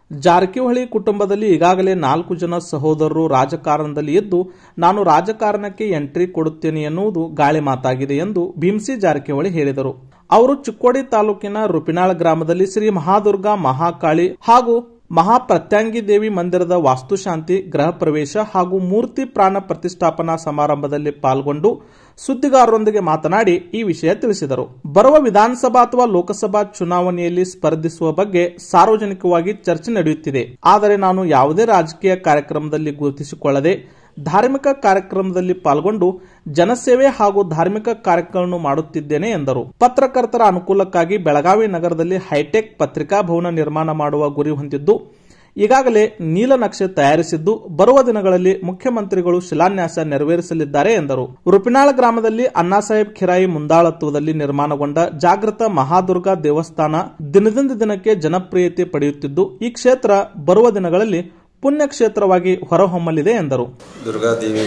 ಜಾರಕಿಹೊಳಿ ಕುಟುಂಬದಲ್ಲಿ ಈಗಾಗಲೇ ನಾಲ್ಕು ಜನ ಸಹೋದರರು ರಾಜಕಾರಣದಲ್ಲಿ ಇದ್ದು ನಾನು ರಾಜಕಾರಣಕ್ಕೆ ಎಂಟ್ರಿ ಕೊಡುತ್ತೇನೆ ಎನ್ನುವುದು ಗಾಳಿ ಮಾತಾಗಿದೆ ಎಂದು ಭೀಮ್ಸಿ ಜಾರಕಿಹೊಳಿ ಹೇಳಿದರು ಅವರು ಚಿಕ್ಕೋಡಿ ತಾಲೂಕಿನ ರುಪಿನಾಳ್ ಗ್ರಾಮದಲ್ಲಿ ಶ್ರೀ ಮಹಾದುರ್ಗಾ ಮಹಾಕಾಳಿ ಹಾಗೂ ಮಹಾಪ್ರತ್ಯಾಂಗಿ ದೇವಿ ಮಂದಿರದ ವಾಸ್ತುಶಾಂತಿ ಗೃಹ ಪ್ರವೇಶ ಹಾಗೂ ಮೂರ್ತಿ ಪ್ರಾಣ ಪ್ರತಿಷ್ಠಾಪನಾ ಸಮಾರಂಭದಲ್ಲಿ ಪಾಲ್ಗೊಂಡು ಸುದ್ದಿಗಾರರೊಂದಿಗೆ ಮಾತನಾಡಿ ಈ ವಿಷಯ ತಿಳಿಸಿದರು ಬರುವ ವಿಧಾನಸಭಾ ಅಥವಾ ಲೋಕಸಭಾ ಚುನಾವಣೆಯಲ್ಲಿ ಸ್ಪರ್ಧಿಸುವ ಬಗ್ಗೆ ಸಾರ್ವಜನಿಕವಾಗಿ ಚರ್ಚೆ ನಡೆಯುತ್ತಿದೆ ಆದರೆ ನಾನು ಯಾವುದೇ ರಾಜಕೀಯ ಕಾರ್ಯಕ್ರಮದಲ್ಲಿ ಗುರುತಿಸಿಕೊಳ್ಳದೆ ಧಾರ್ಮಿಕ ಕಾರ್ಯಕ್ರಮದಲ್ಲಿ ಪಾಲ್ಗೊಂಡು ಜನಸೇವೆ ಹಾಗೂ ಧಾರ್ಮಿಕ ಕಾರ್ಯಕ್ರಮವನ್ನು ಮಾಡುತ್ತಿದ್ದೇನೆ ಎಂದರು ಪತ್ರಕರ್ತರ ಅನುಕೂಲಕ್ಕಾಗಿ ಬೆಳಗಾವಿ ನಗರದಲ್ಲಿ ಹೈಟೆಕ್ ಪತ್ರಿಕಾ ಭವನ ನಿರ್ಮಾಣ ಮಾಡುವ ಗುರಿ ಹೊಂದಿದ್ದು ಈಗಾಗಲೇ ನೀಲನಕ್ಷೆ ತಯಾರಿಸಿದ್ದು ಬರುವ ದಿನಗಳಲ್ಲಿ ಮುಖ್ಯಮಂತ್ರಿಗಳು ಶಿಲಾನ್ಯಾಸ ನೆರವೇರಿಸಲಿದ್ದಾರೆ ಎಂದರು ರುಪಿನಾಳ ಗ್ರಾಮದಲ್ಲಿ ಅಣ್ಣಾಸಾಹೇಬ್ ಖಿರಾಯಿ ಮುಂದಾಳತ್ವದಲ್ಲಿ ನಿರ್ಮಾಣಗೊಂಡ ಜಾಗೃತ ಮಹಾದುರ್ಗಾ ದೇವಸ್ಥಾನ ದಿನದಿಂದ ದಿನಕ್ಕೆ ಜನಪ್ರಿಯತೆ ಪಡೆಯುತ್ತಿದ್ದು ಈ ಕ್ಷೇತ್ರ ಬರುವ ದಿನಗಳಲ್ಲಿ ಪುಣ್ಯಕ್ಷೇತ್ರವಾಗಿ ಹೊರಹೊಮ್ಮಲಿದೆ ಎಂದರು ದುರ್ಗಾದೇವಿ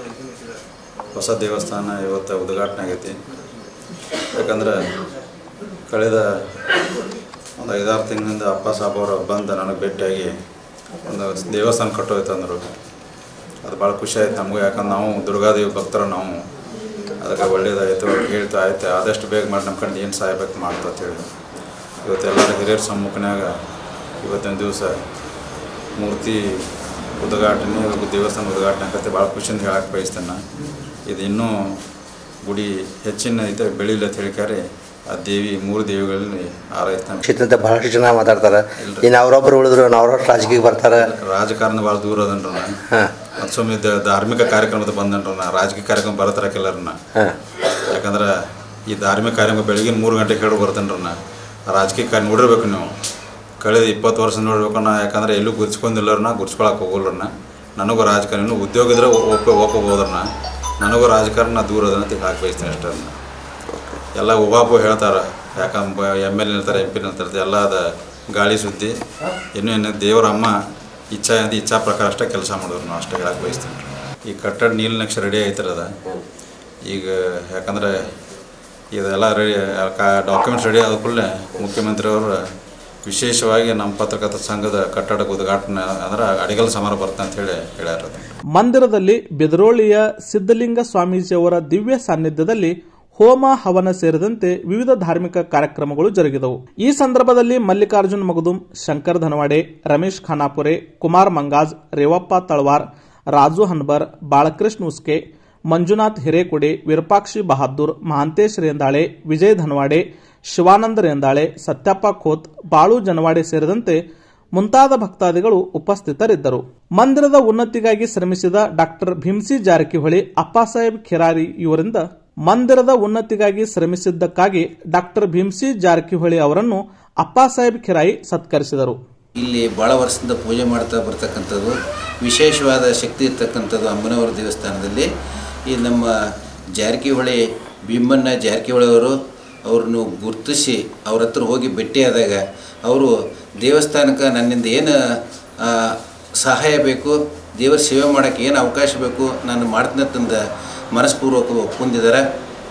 ಹೊಸ ದೇವಸ್ಥಾನ ಇವತ್ತು ಉದ್ಘಾಟನೆ ಆಗೈತಿ ಯಾಕಂದ್ರೆ ಕಳೆದ ಒಂದು ಐದಾರು ತಿಂಗಳಿಂದ ಅಪ್ಪ ಸಾಬ್ ಅವರು ಬಂದು ನನಗೆ ಭೇಟಿಯಾಗಿ ಒಂದು ದೇವಸ್ಥಾನ ಕಟ್ಟೋಯ್ತು ಅಂದರು ಅದು ಭಾಳ ಖುಷಿ ಆಯ್ತು ನಮಗೂ ಯಾಕಂದ್ರೆ ನಾವು ದುರ್ಗಾದೇವಿ ಭಕ್ತರು ನಾವು ಅದಕ್ಕೆ ಒಳ್ಳೇದಾಯಿತು ಹೇಳ್ತಾ ಆಯ್ತು ಆದಷ್ಟು ಬೇಗ ಮಾಡಿ ನಮ್ಮ ಕಡೆ ಏನು ಸಹಾಯಬೇಕು ಮಾಡ್ತಾ ಅಂತೇಳಿ ಇವತ್ತು ಎಲ್ಲರ ಹಿರಿಯರ ಸಮ್ಮುಖನ್ಯಾಗ ಇವತ್ತಿನ ದಿವಸ ಮೂರ್ತಿ ಉದ್ಘಾಟನೆ ದೇವಸ್ಥಾನ ಉದ್ಘಾಟನೆ ಆಗತ್ತೆ ಭಾಳ ಖುಷಿಯಿಂದ ಹೇಳಕ್ಕೆ ಬಯಸ್ತೇನೆ ನಾ. ಇದು ಇನ್ನೂ ಗುಡಿ ಹೆಚ್ಚಿನ ಐತೆ ಬೆಳೀಲಿ ಅಂತ ಹೇಳಿಕಾರೆ ಆ ದೇವಿ ಮೂರು ದೇವಿಗಳಲ್ಲಿ ಆರೈಸ್ತಾನೆ ಕ್ಷೇತ್ರದ ಬಹಳಷ್ಟು ಜನ ಮಾತಾಡ್ತಾರೆ ಇನ್ನು ಅವರೊಬ್ಬರು ಉಳಿದ್ರು ಅವ್ರಷ್ಟು ರಾಜಕೀಯಕ್ಕೆ ಬರ್ತಾರೆ ರಾಜಕಾರಣ ಭಾಳ ದೂರ ಅದನ್ರ ನಾ ಹಾಂ ಮತ್ತು ಸುಮ್ಮನೆ ದ- ಧಾರ್ಮಿಕ ಕಾರ್ಯಕ್ರಮದ ಬಂದನ್ರ ನಾ ರಾಜಕೀಯ ಕಾರ್ಯಕ್ರಮ ಬರತ್ತಾರಕ್ಕೆಲ್ಲರನ್ನ ಹಾಂ ಯಾಕಂದ್ರೆ ಈ ಧಾರ್ಮಿಕ ಕಾರ್ಯಕ್ರಮ ಬೆಳಗಿನ ಮೂರು ಗಂಟೆಗೆ ಹೇಳಿ ಬರ್ತೇನೆ ನಾ ರಾಜಕೀಯ ಕಾರ್ಯ ನೋಡಿರ್ಬೇಕು ನೀವು ಕಳೆದ ಇಪ್ಪತ್ತು ವರ್ಷ ನೋಡ್ಬೇಕು ನಾ ಯಾಕಂದ್ರೆ ಎಲ್ಲೂ ಗುರ್ಸ್ಕೊಂಡಿಲ್ಲರನ್ನ ಗುರ್ಸ್ಕೊಳಕ್ಕೆ ಹೋಗಲ್ರನ್ನ ನನಗೂ ರಾಜಕಾರಣ ಉದ್ಯೋಗ ಇದ್ರೆ ಒಪ್ಪ ಒಪ್ಪಬೋದ್ರನ್ನ ನನಗೂ ರಾಜಕಾರಣ ದೂರ ಅದ ಅಂತ ಹಾಕಿ ಬಯಸ್ತೇನೆ ಅಷ್ಟೇ ಅದನ್ನ. ಎಲ್ಲ ಉಬಾಬು ಹೇಳ್ತಾರೆ ಯಾಕಂದ್ರೆ ಎಮ್ ಎಲ್ ನಿಲ್ತಾರೆ ಎಂ ಪಿ ನಿಲ್ತಾರೆ ಎಲ್ಲ ಅದ ಗಾಳಿ ಸುದ್ದಿ ಇನ್ನೂ ಏನು ದೇವರ ಅಮ್ಮ ಇಚ್ಛಾ ಅಂತ ಇಚ್ಛಾ ಪ್ರಕಾರ ಅಷ್ಟೇ ಕೆಲಸ ಮಾಡಿದ್ರು ನಾವು ಅಷ್ಟೇ ಹೇಳಕ್ಕೆ ಬಯಸ್ತೀನಿ ಈ ಕಟ್ಟಡ ನೀಲನಕ್ಷೆ ರೆಡಿ ಆಯ್ತಿರದ ಈಗ ಯಾಕಂದ್ರೆ ಇದೆಲ್ಲ ರೆಡಿ ಡಾಕ್ಯುಮೆಂಟ್ಸ್ ರೆಡಿ ಆದ ಕೂಡಲೇ ಮುಖ್ಯಮಂತ್ರಿ ಅವರು ವಿಶೇಷವಾಗಿ ನಮ್ಮ ಪತ್ರಕರ್ತರ ಸಂಘದ ಕಟ್ಟಡಕ್ಕೆ ಉದ್ಘಾಟನೆ ಅಂದ್ರೆ ಅಡಿಗಲ್ ಸಮಾರಂಭ ಬರ್ತದೆ ಅಂತ ಹೇಳಿ ಹೇಳ್ಯಾರ ಅದು. ಮಂದಿರದಲ್ಲಿ ಬೆದರೋಳಿಯ ಸಿದ್ದಲಿಂಗ ಸ್ವಾಮೀಜಿಯವರ ದಿವ್ಯ ಸಾನ್ನಿಧ್ಯದಲ್ಲಿ ಹೋಮ ಹವನ ಸೇರಿದಂತೆ ವಿವಿಧ ಧಾರ್ಮಿಕ ಕಾರ್ಯಕ್ರಮಗಳು ಜರುಗಿದವು ಈ ಸಂದರ್ಭದಲ್ಲಿ ಮಲ್ಲಿಕಾರ್ಜುನ್ ಮಗದುಂ ಶಂಕರ್ ಧನವಾಡೆ ರಮೇಶ್ ಖಾನಾಪುರೆ ಕುಮಾರ್ ಮಂಗಾಜ್ ರೇವಪ್ಪ ತಳವಾರ್ ರಾಜು ಹನ್ಬರ್ ಬಾಳಕೃಷ್ಣ ಉಸ್ಕೆ ಮಂಜುನಾಥ್ ಹಿರೇಕೊಡೆ ವಿರೂಪಾಕ್ಷಿ ಬಹಾದ್ದೂರ್ ಮಹಾಂತೇಶ್ ರೇಂದಾಳೆ ವಿಜಯ್ ಧನವಾಡೆ ಶಿವಾನಂದ ರೇಂದಾಳೆ ಸತ್ಯಪ್ಪ ಖೋತ್ ಬಾಳು ಜನವಾಡೆ ಸೇರಿದಂತೆ ಮುಂತಾದ ಭಕ್ತಾದಿಗಳು ಉಪಸ್ಥಿತರಿದ್ದರು ಮಂದಿರದ ಉನ್ನತಿಗಾಗಿ ಶ್ರಮಿಸಿದ ಡಾಕ್ಟರ್ ಭೀಮ್ಸಿ ಜಾರಕಿಹೊಳಿ ಅಪ್ಪಾಸಾಹೇಬ್ ಖಿರಾರಿ ಇವರಿಂದ ಮಂದಿರದ ಉನ್ನತಿಗಾಗಿ ಶ್ರಮಿಸಿದ್ದಕ್ಕಾಗಿ ಡಾಕ್ಟರ್ ಭೀಮ್ಸಿ ಜಾರಕಿಹೊಳಿ ಅವರನ್ನು ಅಪ್ಪಾಸಾಹೇಬ್ ಖಿರಾಯಿ ಸತ್ಕರಿಸಿದರು ಇಲ್ಲಿ ಭಾಳ ವರ್ಷದಿಂದ ಪೂಜೆ ಮಾಡ್ತಾ ಬರ್ತಕ್ಕಂಥದ್ದು ವಿಶೇಷವಾದ ಶಕ್ತಿ ಇರ್ತಕ್ಕಂಥದ್ದು ಅಮ್ಮನವರ ದೇವಸ್ಥಾನದಲ್ಲಿ ಈ ನಮ್ಮ ಜಾರಕಿಹೊಳಿ ಭೀಮಣ್ಣ ಜಾರಕಿಹೊಳಿ ಅವರು ಅವ್ರನ್ನು ಗುರುತಿಸಿ ಅವ್ರ ಹತ್ರ ಹೋಗಿ ಭೇಟಿಯಾದಾಗ ಅವರು ದೇವಸ್ಥಾನಕ್ಕೆ ನನ್ನಿಂದ ಏನು ಆ, ಸಹಾಯ ಬೇಕು ದೇವರ ಸೇವೆ ಮಾಡೋಕ್ಕೆ ಏನು ಅವಕಾಶ ಬೇಕು ನಾನು ಮಾಡ್ತೀನಿ ಅಂತಂದು ಮನಸ್ಪೂರ್ವಕ ಒಪ್ಕೊಂಡಿದ್ದಾರೆ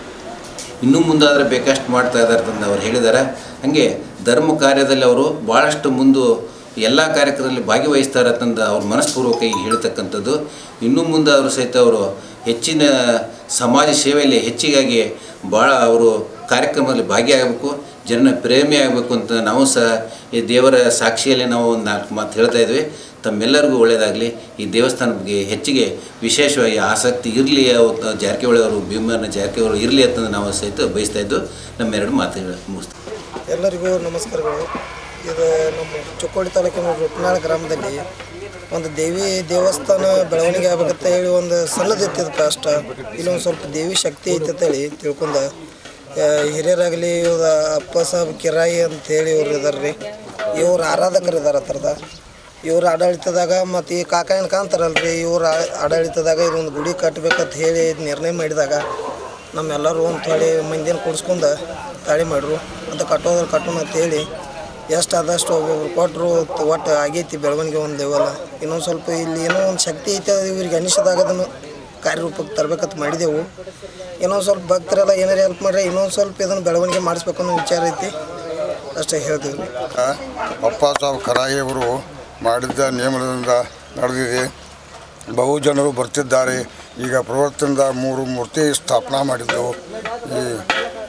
ಇನ್ನೂ ಮುಂದಾದರೆ ಬೇಕಷ್ಟು ಮಾಡ್ತಾ ಇದ್ದಾರೆ ಅಂತ ಅವ್ರು ಹೇಳಿದ್ದಾರೆ ಹಾಗೆ ಧರ್ಮ ಕಾರ್ಯದಲ್ಲಿ ಅವರು ಭಾಳಷ್ಟು ಮುಂದೆ ಎಲ್ಲ ಕಾರ್ಯಕ್ರಮದಲ್ಲಿ ಭಾಗವಹಿಸ್ತಾರೆ ಅಂತಂದು ಅವ್ರ ಮನಸ್ಪೂರ್ವಕ ಈಗ ಹೇಳ್ತಕ್ಕಂಥದ್ದು ಇನ್ನೂ ಮುಂದೆ ಅವರು ಸಹಿತ ಅವರು ಹೆಚ್ಚಿನ ಸಮಾಜ ಸೇವೆಯಲ್ಲಿ ಹೆಚ್ಚಿಗಾಗಿ ಭಾಳ ಅವರು ಕಾರ್ಯಕ್ರಮದಲ್ಲಿ ಭಾಗಿಯಾಗಬೇಕು ಜನ ಪ್ರೇಮಿ ಆಗಬೇಕು ಅಂತ ನಾವು ಸಹ ಈ ದೇವರ ಸಾಕ್ಷಿಯಲ್ಲಿ ನಾವು ಒಂದು ನಾಲ್ಕು ಮಾತು ಹೇಳ್ತಾ ಇದ್ವಿ ತಮ್ಮೆಲ್ಲರಿಗೂ ಒಳ್ಳೆಯದಾಗಲಿ ಈ ದೇವಸ್ಥಾನದ ಬಗ್ಗೆ ಹೆಚ್ಚಿಗೆ ವಿಶೇಷವಾಗಿ ಆಸಕ್ತಿ ಇರಲಿ ಜಾರಕಿಹೊಳಿ ಅವರು ಭೀಮನ ಜಾರಕಿಹೊಳಿ ಇರಲಿ ಅಂತ ನಾವು ಸಹಿತ ಬಯಸ್ತಾ ಇದ್ದು ನಮ್ಮೆರಡು ಮಾತುಗಳು ಮುಗಿಸ್ತೀವಿ ಎಲ್ಲರಿಗೂ ನಮಸ್ಕಾರಗಳು ಇದು ನಮ್ಮ ಚಿಕ್ಕೋಡಿ ತಾಲೂಕಿನ ರುಟ್ನಾಳ ಗ್ರಾಮದಲ್ಲಿ ಒಂದು ದೇವಿ ದೇವಸ್ಥಾನ ಬೆಳವಣಿಗೆ ಆಗ್ಬೇಕಂತ ಹೇಳಿ ಒಂದು ಸಣ್ಣದಿತ್ತು ಇದಕ್ಕೆ ಅಷ್ಟ ಇಲ್ಲೊಂದು ಸ್ವಲ್ಪ ದೇವಿ ಶಕ್ತಿ ಐತೆ ಅಂತೇಳಿ ತಿಳ್ಕೊಂಡು ಆ, ಹಿರಿಯರಾಗಲಿ ಇವ್ರ ಅಪ್ಪ ಸಾಬ್ ಕಿರಾಯಿ ಅಂತೇಳಿ ಇವ್ರು ಇದಾರೆ ರೀ ಇವ್ರು ಆರಾಧಕರು ಇದಾರೆ ಆ ಥರದ ಇವ್ರ ಆಡಳಿತದಾಗ ಮತ್ತು ಈ ಕಾಕಾಯನ ಕಾಂತಾರಲ್ರಿ ಇವ್ರ ಆ- ಆಡಳಿತದಾಗ ಇದೊಂದು ಗುಡಿ ಕಟ್ಟಬೇಕಂತ ಹೇಳಿ ನಿರ್ಣಯ ಮಾಡಿದಾಗ ನಮ್ಮೆಲ್ಲರೂ ಒಂದು ಥೋಡೆ ಮಂದಿನ ಕೂಡಿಸ್ಕೊಂಡು ತಾಳಿ ಮಾಡ್ರು ಅಂತ ಕಟ್ಟೋದ್ರ ಕಟ್ಟೋಣ ಅಂತ ಹೇಳಿ ಎಷ್ಟು ಆದಷ್ಟು ಒಬ್ಬೊಬ್ರು ಕೊಟ್ಟರು ಒಟ್ಟು ಆಗೈತಿ ಬೆಳವಣಿಗೆ ಒಂದು ದೇವಲ್ಲ ಇನ್ನೊಂದು ಸ್ವಲ್ಪ ಇಲ್ಲಿ ಏನೋ ಒಂದು ಶಕ್ತಿ ಐತೆ ಅದು ಇವ್ರಿಗೆ ಅನಿಸಿದಾಗ ಅದನ್ನು ಕಾರ್ಯರೂಪಕ್ಕೆ ತರಬೇಕಂತ ಮಾಡಿದೆವು ಇನ್ನೊಂದು ಸ್ವಲ್ಪ ಭಕ್ತರೆಲ್ಲ ಏನಾರು ಹೆಲ್ಪ್ ಮಾಡ್ರೆ ಇನ್ನೊಂದು ಸ್ವಲ್ಪ ಇದನ್ನು ಬೆಳವಣಿಗೆ ಮಾಡಿಸ್ಬೇಕು ಅನ್ನೋ ವಿಚಾರ ಐತಿ ಅಷ್ಟೇ ಹೇಳ್ತೀವಿ ರೀ ಅಪ್ಪ ಸಾಹೇಬ್ ಖರಾಯಿ ಅವರು ಮಾಡಿದ್ದ ನಿಯಮದಿಂದ ನಡೆದಿದೆ ಬಹು ಜನರು ಬರ್ತಿದ್ದಾರೆ ಈಗ ಪ್ರವರ್ತನದ ಮೂರು ಮೂರ್ತಿ ಸ್ಥಾಪನಾ ಮಾಡಿದ್ದು ಈ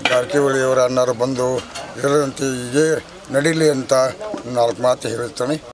ಜಾರಕಿಹೊಳಿಯವರ ಅಣ್ಣರು ಬಂದು ಇದರಂತೆ ಹೀಗೆ ನಡೀಲಿ ಅಂತ ನಾಲ್ಕು ಮಾತು ಹೇಳ್ತಾನೆ